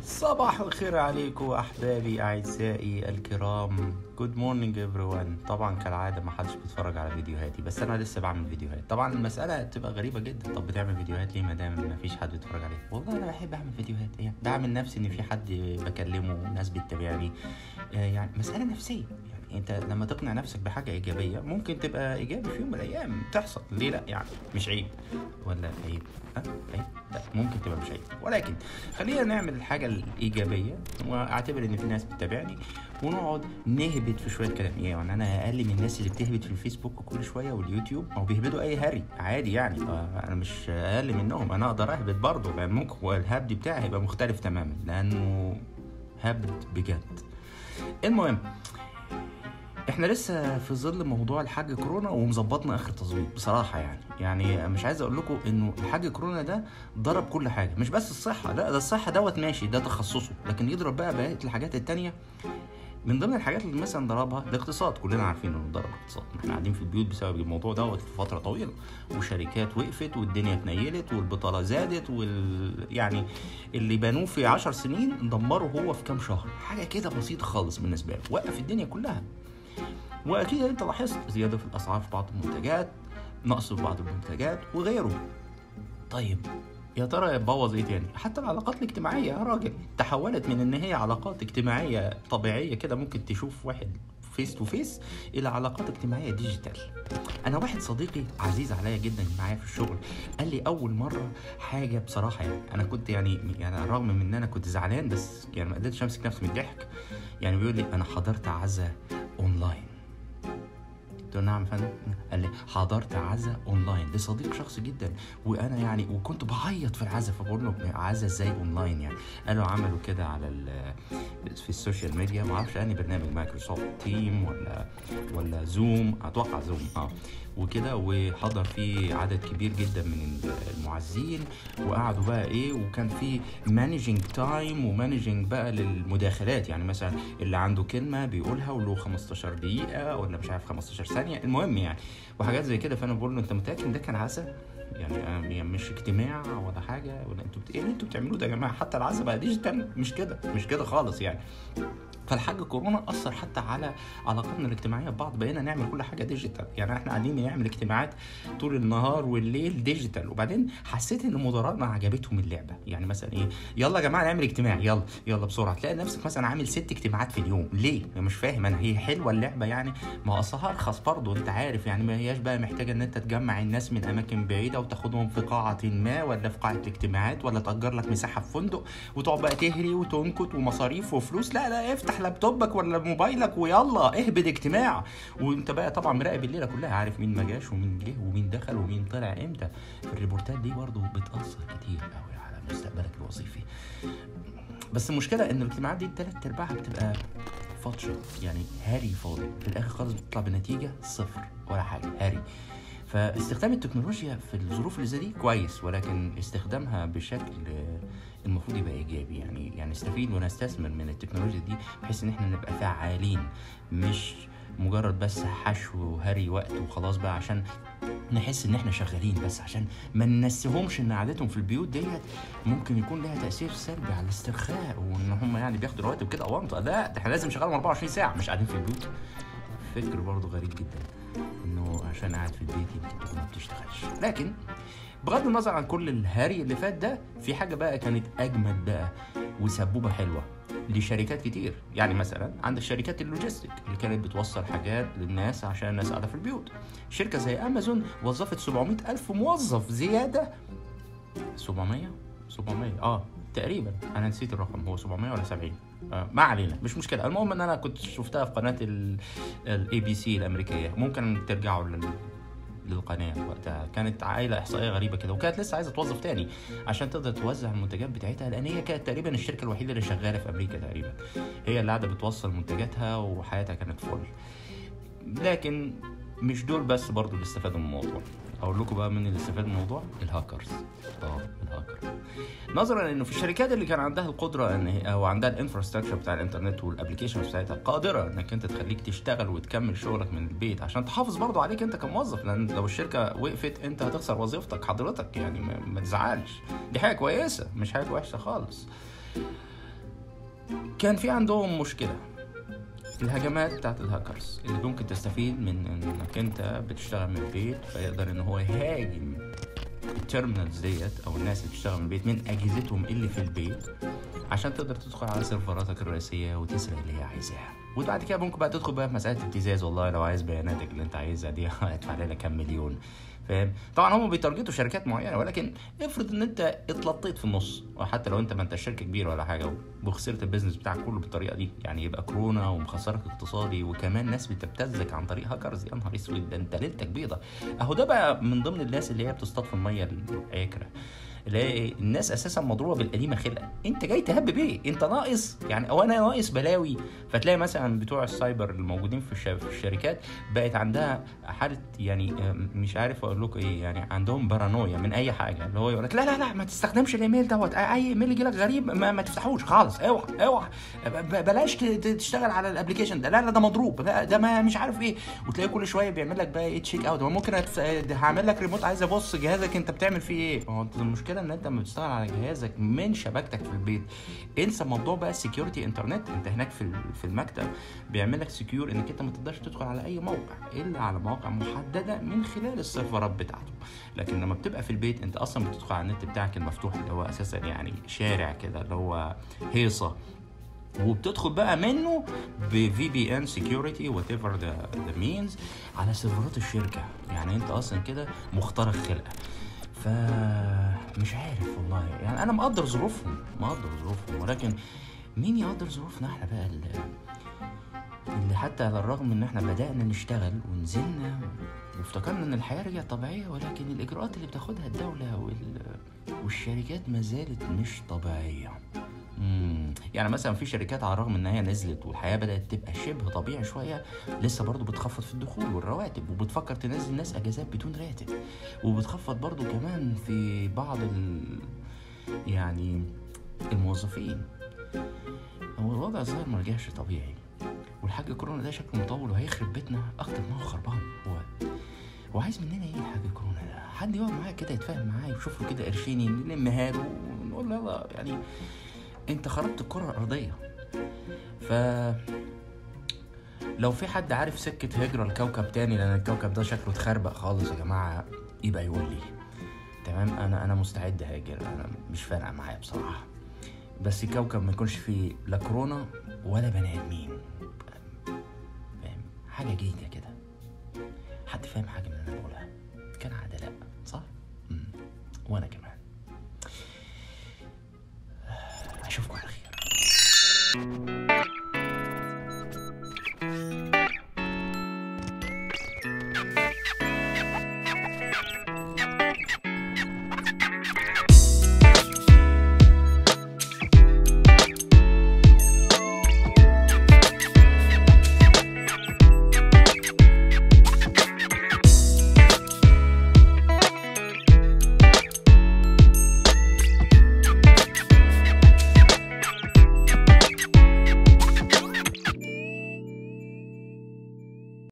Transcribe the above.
صباح الخير عليكم احبابي اعزائي الكرام جود مورنينج everyone طبعا كالعاده ما حدش بيتفرج على فيديوهاتي بس انا لسه بعمل فيديوهات طبعا المساله تبقى غريبه جدا طب بتعمل فيديوهات ليه ما دام ما فيش حد بيتفرج عليها والله انا بحب اعمل فيديوهات يعني دعم نفسي ان في حد بكلمه ناس بتتابعني آه، يعني مساله نفسيه يعني انت لما تقنع نفسك بحاجه ايجابيه ممكن تبقى ايجابي في يوم من الايام تحصل ليه لا يعني مش عيب ولا عيب ها عيب لا ممكن تبقى مش عيب ولكن خلينا نعمل الحاجه الايجابيه واعتبر ان في ناس بتتابعني ونقعد نهبط في شويه كلام يعني انا اقل من الناس اللي بتهبط في الفيسبوك كل شويه واليوتيوب او بيهبطوا اي هري عادي يعني آه، انا مش اقل منهم انا اقدر اهبط برضه لان ممكن والهبد بتاعي هيبقى مختلف تماما لانه هبد بجد المهم احنا لسه في ظل موضوع الحاج كورونا ومظبطنا اخر تظبيط بصراحه يعني يعني مش عايز اقول لكم انه الحاج كورونا ده ضرب كل حاجه مش بس الصحه لا ده الصحه دوت ماشي ده تخصصه لكن يضرب بقى بقيه الحاجات التانية من ضمن الحاجات اللي مثلا ضربها الاقتصاد كلنا عارفين انه ضرب الاقتصاد احنا قاعدين في البيوت بسبب الموضوع دوت في فتره طويله وشركات وقفت والدنيا اتنيلت والبطاله زادت وال يعني اللي بنوه في عشر سنين دمره هو في كام شهر حاجه كده بسيطه خالص بالنسبه له وقف الدنيا كلها واكيد انت لاحظت زياده في الاسعار في بعض المنتجات نقص في بعض المنتجات وغيره طيب يا ترى يبوظ ايه تاني حتى العلاقات الاجتماعيه يا راجل تحولت من ان هي علاقات اجتماعيه طبيعيه كده ممكن تشوف واحد فيس تو فيس الى علاقات اجتماعيه ديجيتال انا واحد صديقي عزيز عليا جدا معايا في الشغل قال لي اول مره حاجه بصراحه يعني انا كنت يعني يعني رغم من ان انا كنت زعلان بس يعني ما قدرتش امسك نفسي من الضحك يعني بيقول لي انا حضرت عزا اونلاين قلت له نعم يا فندم قال لي حضرت عزا اونلاين لصديق شخصي جدا وانا يعني وكنت بعيط في العزا فبقول له عزا ازاي اونلاين يعني قالوا عملوا كده على ال- في السوشيال ميديا ما اعرفش اني برنامج مايكروسوفت تيم ولا ولا زوم اتوقع زوم اه وكده وحضر فيه عدد كبير جدا من المعزين وقعدوا بقى ايه وكان في مانجنج تايم ومانجنج بقى للمداخلات يعني مثلا اللي عنده كلمه بيقولها وله 15 دقيقه ولا مش عارف 15 ثانيه المهم يعني وحاجات زي كده فانا بقول له انت متاكد إن ده كان عزا يعني أنا- يعني مش اجتماع ولا حاجه ولا انتوا بت... ايه اللي انتوا بتعملوه ده يا جماعه حتى العزا بقى ديجيتال مش كده مش كده خالص يعني فالحاج كورونا اثر حتى على علاقاتنا الاجتماعيه ببعض بقينا نعمل كل حاجه ديجيتال يعني احنا قاعدين بنعمل اجتماعات طول النهار والليل ديجيتال وبعدين حسيت ان مدراءنا عجبتهم اللعبه يعني مثلا ايه يلا يا جماعه نعمل اجتماع يلا يلا بسرعه تلاقي نفسك مثلا عامل ست اجتماعات في اليوم ليه أنا مش فاهم انا هي حلوه اللعبه يعني ما هو اصلها ارخص برضه انت عارف يعني ما هياش بقى محتاجه ان انت تجمع الناس من اماكن بعيده وتاخدهم في قاعه ما ولا في قاعه الاجتماعات ولا تاجر لك مساحه في فندق وتقعد بقى تهري وتنكت ومصاريف وفلوس لا لا افتح لابتوبك ولا موبايلك ويلا اهبد اجتماع وانت بقى طبعا مراقب الليله كلها عارف مين ما جاش ومين جه ومين دخل ومين طلع امتى الريبورتات دي برضه بتاثر كتير قوي على مستقبلك الوظيفي بس المشكله ان الاجتماعات دي تلات ارباعها بتبقى فاطشه يعني هاري فاضي في الاخر خالص بتطلع بنتيجه صفر ولا حاجه هاري فاستخدام التكنولوجيا في الظروف اللي زي دي كويس ولكن استخدامها بشكل آه، المفروض يبقى ايجابي يعني يعني نستفيد ونستثمر من التكنولوجيا دي بحيث ان احنا نبقى فعالين مش مجرد بس حشو وهري وقت وخلاص بقى عشان نحس ان احنا شغالين بس عشان ما ننسيهمش ان قعدتهم في البيوت ديت ممكن يكون لها تاثير سلبي على الاسترخاء وان هم يعني بياخدوا رواتب كده اونطه لا ده احنا لازم نشغلهم 24 ساعه مش قاعدين في البيوت فكر برضه غريب جدا انه عشان قاعد في البيت يمكن تكون ما بتشتغلش لكن بغض النظر عن كل الهري اللي فات ده في حاجه بقى كانت اجمد بقى وسبوبه حلوه لشركات كتير يعني مثلا عندك شركات اللوجيستيك اللي كانت بتوصل حاجات للناس عشان الناس قاعده في البيوت شركه زي امازون وظفت 700 الف موظف زياده 700 700 اه تقريبا انا نسيت الرقم هو 700 ولا 70 آه ما علينا مش مشكله المهم ان انا كنت شفتها في قناه الاي بي سي الامريكيه ممكن ترجعوا لل للقناه وقتها كانت عائله احصائيه غريبه كده وكانت لسه عايزه توظف تاني عشان تقدر توزع المنتجات بتاعتها لان هي كانت تقريبا الشركه الوحيده اللي شغاله في امريكا تقريبا هي اللي قاعده بتوصل منتجاتها وحياتها كانت فل لكن مش دول بس برضو اللي استفادوا من الموضوع اقول لكم بقى مين اللي استفاد من الموضوع الهاكرز اه الهاكر نظرا انه في الشركات اللي كان عندها القدره ان هي او عندها الانفراستراكشر بتاع الانترنت والابلكيشن بتاعتها قادره انك انت تخليك تشتغل وتكمل شغلك من البيت عشان تحافظ برضو عليك انت كموظف لان لو الشركه وقفت انت هتخسر وظيفتك حضرتك يعني ما, ما تزعلش دي حاجه كويسه مش حاجه وحشه خالص كان في عندهم مشكله الهجمات بتاعت الهاكرز اللي ممكن تستفيد من انك انت بتشتغل من البيت فيقدر ان هو يهاجم التيرمينالز ديت او الناس اللي بتشتغل من البيت من اجهزتهم اللي في البيت عشان تقدر تدخل على سيرفراتك الرئيسيه وتسرق اللي هي عايزاها وبعد كده ممكن بقى تدخل بقى في مساله ابتزاز والله لو عايز بياناتك اللي انت عايزها دي هدفع لك كام مليون فاهم طبعا هم بيتارجتوا شركات معينه ولكن افرض ان انت اتلطيت في النص وحتى لو انت ما انت شركه كبيره ولا حاجه وخسرت البيزنس بتاعك كله بالطريقه دي يعني يبقى كورونا ومخسرك اقتصادي وكمان ناس بتبتزك عن طريق هاكرز يا نهار اسود ده انت ليلتك بيضه اهو ده بقى من ضمن الناس اللي هي بتصطاد في الميه العكره اللي هي الناس اساسا مضروبه بالقديمه خلقه انت جاي تهبب ايه انت ناقص يعني او انا ناقص بلاوي فتلاقي مثلا بتوع السايبر الموجودين في, الش... في الشركات بقت عندها حاله يعني مش عارف اقول لكم ايه يعني عندهم بارانويا من اي حاجه اللي هو يقول لك لا لا لا ما تستخدمش الايميل دوت اي ايميل يجي لك غريب ما, ما تفتحوش خالص اوعى اوعى بلاش تشتغل على الابلكيشن ده لا لا ده مضروب لا ده ما مش عارف ايه وتلاقي كل شويه بيعمل لك بقى ايه تشيك اوت ممكن هعمل لك ريموت عايز ابص جهازك انت بتعمل فيه ايه هو المشكله ان انت لما بتشتغل على جهازك من شبكتك في البيت انسى موضوع بقى السكيورتي انترنت انت هناك في في المكتب بيعمل لك سكيور انك انت ما تقدرش تدخل على اي موقع الا على مواقع محدده من خلال السيرفرات بتاعته لكن لما بتبقى في البيت انت اصلا بتدخل على النت بتاعك المفتوح اللي هو اساسا يعني شارع كده اللي هو هيصه وبتدخل بقى منه بفي بي ان سكيورتي وات ايفر ذا مينز على سيرفرات الشركه يعني انت اصلا كده مخترق خلقه فمش عارف والله يعني انا مقدر ظروفهم مقدر ظروفهم ولكن مين يقدر ظروفنا احنا بقى اللي, اللي حتى على الرغم ان احنا بدأنا نشتغل ونزلنا وافتكرنا ان الحياة رجعت طبيعية ولكن الاجراءات اللي بتاخدها الدولة وال... والشركات ما زالت مش طبيعية مم. يعني مثلا في شركات على الرغم ان هي نزلت والحياه بدات تبقى شبه طبيعي شويه لسه برضو بتخفض في الدخول والرواتب وبتفكر تنزل ناس اجازات بدون راتب وبتخفض برضو كمان في بعض ال... يعني الموظفين هو الوضع الظاهر ما رجعش طبيعي والحاج كورونا ده شكله مطول وهيخرب بيتنا اكتر ما هو خربان هو هو عايز مننا ايه الحاج كورونا ده حد يقعد معايا كده يتفاهم معايا ويشوف له كده قرشين نلمها له ونقول له يلا يعني انت خربت الكرة الأرضية ف لو في حد عارف سكة هجرة لكوكب تاني لأن الكوكب ده شكله اتخربق خالص يا جماعة يبقى يقول لي تمام أنا أنا مستعد هاجر أنا مش فارقة معايا بصراحة بس كوكب ما يكونش فيه لا كورونا ولا بني آدمين فاهم حاجة جديدة كده حد فاهم حاجة من اللي أنا بقولها كان عادة لأ صح؟ مم. وأنا كمان اشوفكم على خير